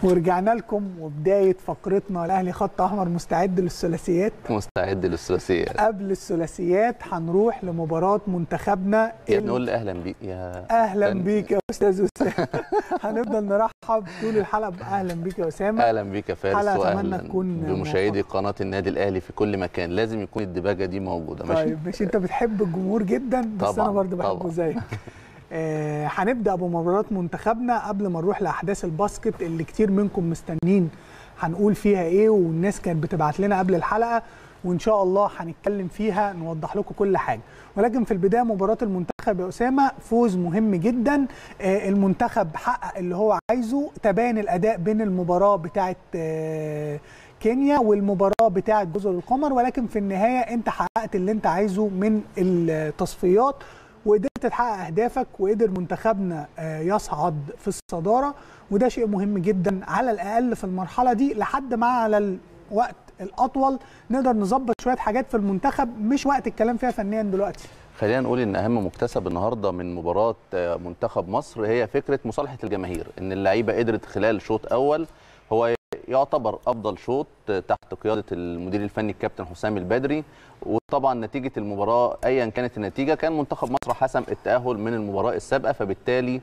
ورجعنا لكم وبدايه فقرتنا الاهلي خط احمر مستعد للثلاثيات مستعد للثلاثيات قبل الثلاثيات هنروح لمباراه منتخبنا يا نقول اهلا بيك يا اهلا فن- بيك يا استاذ اسامه هنفضل نرحب طول الحلقه باهلا بيك يا اسامه اهلا بيك يا فارس حلقة أتمنى واهلا تكون بمشاهدي موفقة. قناه النادي الاهلي في كل مكان لازم يكون الدباجه دي موجوده ماشي طيب مش انت بتحب الجمهور جدا بس طبعاً، انا برضه بحبه طبعاً. زيك آه، هنبدا بمباراه منتخبنا قبل ما نروح لاحداث الباسكت اللي كتير منكم مستنين هنقول فيها ايه والناس كانت بتبعت لنا قبل الحلقه وان شاء الله هنتكلم فيها نوضح لكم كل حاجه ولكن في البدايه مباراه المنتخب يا اسامه فوز مهم جدا آه، المنتخب حقق اللي هو عايزه تباين الاداء بين المباراه بتاعه آه، كينيا والمباراه بتاعه جزر القمر ولكن في النهايه انت حققت اللي انت عايزه من التصفيات وقدرت تحقق اهدافك وقدر منتخبنا آه، يصعد في الصداره وده شيء مهم جدا على الاقل في المرحله دي لحد ما على الوقت الاطول نقدر نظبط شويه حاجات في المنتخب مش وقت الكلام فيها فنيا دلوقتي خلينا نقول ان اهم مكتسب النهارده من مباراه آه، منتخب مصر هي فكره مصالحه الجماهير ان اللعيبه قدرت خلال شوط اول هو يعتبر افضل شوط آه، تحت قياده المدير الفني الكابتن حسام البدري وطبعا نتيجه المباراه ايا كانت النتيجه كان منتخب مصر حسم التاهل من المباراه السابقه فبالتالي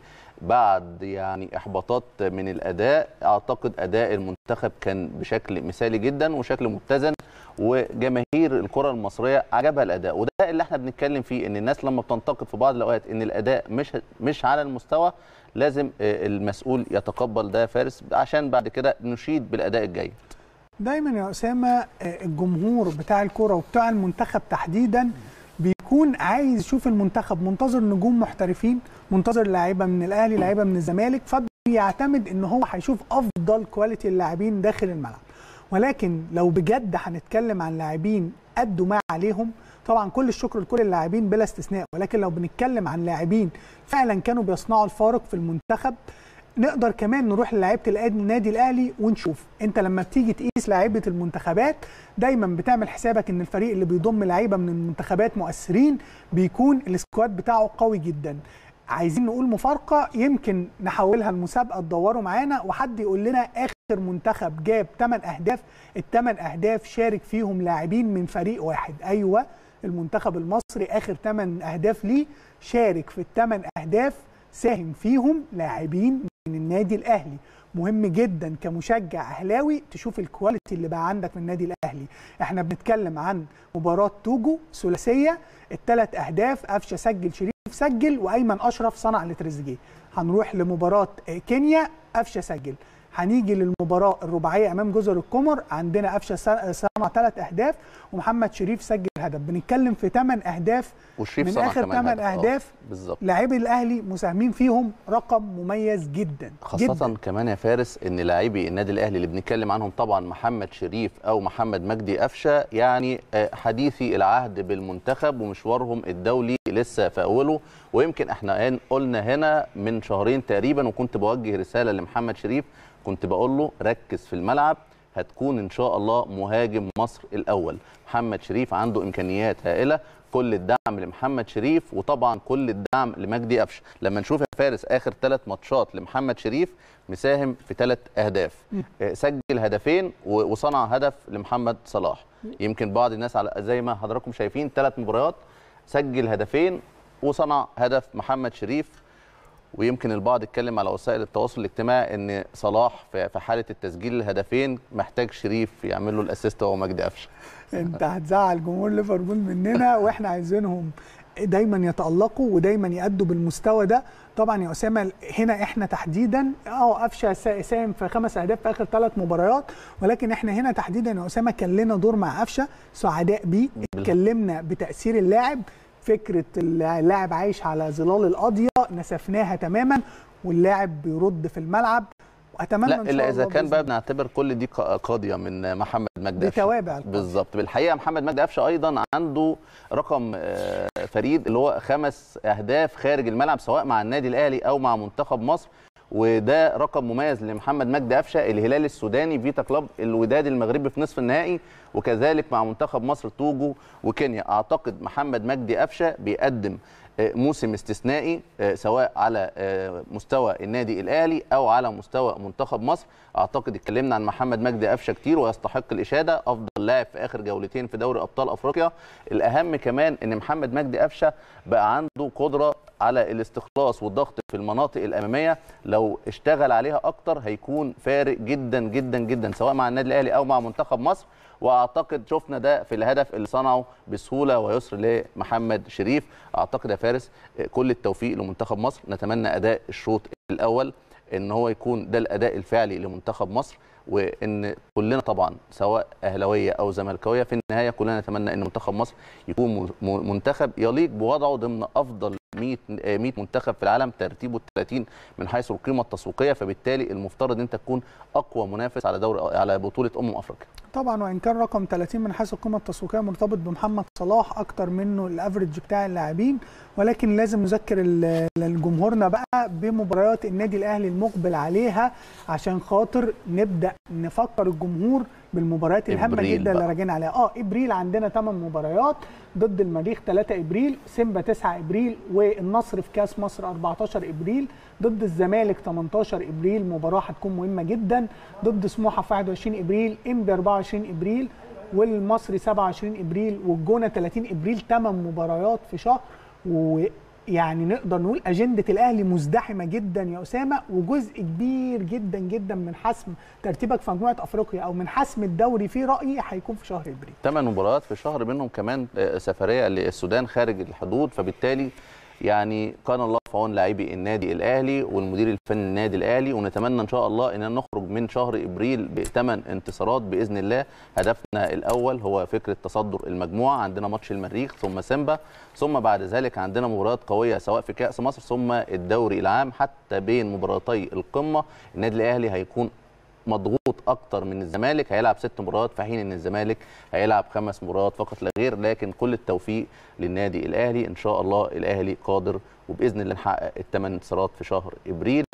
بعد يعني احباطات من الاداء اعتقد اداء المنتخب كان بشكل مثالي جدا وشكل متزن وجماهير الكره المصريه عجبها الاداء وده اللي احنا بنتكلم فيه ان الناس لما بتنتقد في بعض الاوقات ان الاداء مش مش على المستوى لازم آه، المسؤول يتقبل ده يا فارس عشان بعد كده نشيد بالاداء الجيد دايما يا اسامه آه، الجمهور بتاع الكره وبتاع المنتخب تحديدا بيكون عايز يشوف المنتخب منتظر نجوم محترفين منتظر لعيبه من الاهلي لعيبه من الزمالك فبيعتمد ان هو هيشوف افضل كواليتي اللاعبين داخل الملعب ولكن لو بجد هنتكلم عن لاعبين ادوا ما عليهم طبعا كل الشكر لكل اللاعبين بلا استثناء ولكن لو بنتكلم عن لاعبين فعلا كانوا بيصنعوا الفارق في المنتخب نقدر كمان نروح للعيبه الأد- النادي الاهلي ونشوف انت لما بتيجي تقيس لعيبه المنتخبات دايما بتعمل حسابك ان الفريق اللي بيضم لعيبه من المنتخبات مؤثرين بيكون السكواد بتاعه قوي جدا عايزين نقول مفارقه يمكن نحولها المسابقه تدوروا معانا وحد يقول لنا اخر منتخب جاب 8 اهداف الثمان اهداف شارك فيهم لاعبين من فريق واحد ايوه المنتخب المصري اخر 8 اهداف ليه شارك في الثمان اهداف ساهم فيهم لاعبين من النادي الاهلي مهم جدا كمشجع اهلاوي تشوف الكواليتي اللي بقى عندك من النادي الاهلي احنا بنتكلم عن مباراه توجو ثلاثيه الثلاث اهداف قفشه سجل شريف سجل وايمن اشرف صنع لتريزيجيه هنروح لمباراه آه، كينيا قفشه سجل هنيجي للمباراه الرباعيه امام جزر القمر عندنا قفشه سن- صنع ثلاث اهداف ومحمد شريف سجل هدف بنتكلم في ثمان اهداف وشريف من صنع اخر كمان ثمان هدف. آه، اهداف بالظبط لاعبي الاهلي مساهمين فيهم رقم مميز جدا خاصة جدا. كمان يا فارس ان لاعبي النادي الاهلي اللي بنتكلم عنهم طبعا محمد شريف او محمد مجدي قفشه يعني آه، حديثي العهد بالمنتخب ومشوارهم الدولي لسه في اوله ويمكن احنا هن- قلنا هنا من شهرين تقريبا وكنت بوجه رسالة لمحمد شريف كنت بقول له ركز في الملعب هتكون ان شاء الله مهاجم مصر الاول محمد شريف عنده امكانيات هائله كل الدعم لمحمد شريف وطبعا كل الدعم لمجدي قفشه لما نشوف يا فارس اخر ثلاث ماتشات لمحمد شريف مساهم في ثلاث اهداف آه، سجل هدفين و- وصنع هدف لمحمد صلاح يمكن بعض الناس على زي ما حضراتكم شايفين ثلاث مباريات سجل هدفين وصنع هدف محمد شريف ويمكن البعض اتكلم على وسائل التواصل الاجتماعي ان صلاح في في حاله التسجيل الهدفين محتاج شريف يعمل له الاسيست هو مجدي قفشه انت هتزعل جمهور ليفربول مننا واحنا عايزينهم دايما يتالقوا ودايما يأدوا بالمستوى ده طبعا يا اسامه هنا احنا تحديدا اه قفشه سا- ساهم في خمس اهداف في اخر ثلاث مباريات ولكن احنا هنا تحديدا يا اسامه كان لنا دور مع قفشه سعداء بيه اتكلمنا بتاثير اللاعب فكره اللاعب عايش على ظلال القاضيه نسفناها تماما واللاعب بيرد في الملعب واتمنى لا إن شاء الا اذا الله كان بإذن بقى بنعتبر كل دي قا- قاضيه من محمد مجدي قفشه بتوابع القاضية. بالظبط بالحقيقه محمد مجدي قفشه ايضا عنده رقم آه، فريد اللي هو خمس اهداف خارج الملعب سواء مع النادي الاهلي او مع منتخب مصر وده رقم مميز لمحمد مجدي قفشه الهلال السوداني فيتا كلوب الوداد المغربي في نصف النهائي وكذلك مع منتخب مصر توجو وكينيا اعتقد محمد مجدي قفشه بيقدم آه، موسم استثنائي آه، سواء على آه، مستوى النادي الاهلي او على مستوى منتخب مصر اعتقد اتكلمنا عن محمد مجدي قفشه كتير ويستحق الاشاده افضل لاعب في اخر جولتين في دوري ابطال افريقيا الاهم كمان ان محمد مجدي قفشه بقى عنده قدره على الاستخلاص والضغط في المناطق الاماميه لو اشتغل عليها اكتر هيكون فارق جدا جدا جدا سواء مع النادي الاهلي او مع منتخب مصر واعتقد شفنا ده في الهدف اللي صنعه بسهوله ويسر لمحمد شريف اعتقد يا فارس كل التوفيق لمنتخب مصر نتمنى اداء الشوط الاول ان هو يكون ده الاداء الفعلي لمنتخب مصر وان كلنا طبعا سواء اهلاويه او زملكاويه في النهايه كلنا نتمنى ان منتخب مصر يكون م- م- منتخب يليق بوضعه ضمن افضل 100 آه، 100 منتخب في العالم ترتيبه 30 من حيث القيمه التسويقيه فبالتالي المفترض ان انت تكون اقوى منافس على دوري على بطوله امم افريقيا طبعا وان كان رقم 30 من حيث القيمه التسويقيه مرتبط بمحمد صلاح اكتر منه الافريج بتاع اللاعبين ولكن لازم نذكر ال- الجمهورنا بقى بمباريات النادي الاهلي المقبل عليها عشان خاطر نبدا نفكر الجمهور بالمباريات الهامه إبريل جدا اللي بقى. راجعين عليها اه ابريل عندنا 8 مباريات ضد المريخ 3 ابريل سيمبا 9 ابريل والنصر في كاس مصر 14 ابريل ضد الزمالك 18 ابريل مباراه هتكون مهمه جدا ضد سموحه في 21 ابريل انبي 24 ابريل والمصري 27 ابريل والجونه 30 ابريل 8 مباريات في شهر ويعني نقدر نقول اجنده الاهلي مزدحمه جدا يا اسامه وجزء كبير جدا جدا من حسم ترتيبك في مجموعه افريقيا او من حسم الدوري في رايي هيكون في شهر ابريل ثمان مباريات في شهر منهم كمان آه، سفريه للسودان خارج الحدود فبالتالي يعني كان الله في عون لاعبي النادي الاهلي والمدير الفني للنادي الاهلي ونتمنى ان شاء الله ان نخرج من شهر ابريل بثمان انتصارات باذن الله هدفنا الاول هو فكره تصدر المجموعه عندنا ماتش المريخ ثم سيمبا ثم بعد ذلك عندنا مباريات قويه سواء في كاس مصر ثم الدوري العام حتى بين مباراتي القمه النادي الاهلي هيكون مضغوط اكتر من الزمالك هيلعب ست مباريات في حين ان الزمالك هيلعب خمس مباريات فقط لا غير لكن كل التوفيق للنادي الاهلي ان شاء الله الاهلي قادر وباذن الله نحقق الثمان انتصارات في شهر ابريل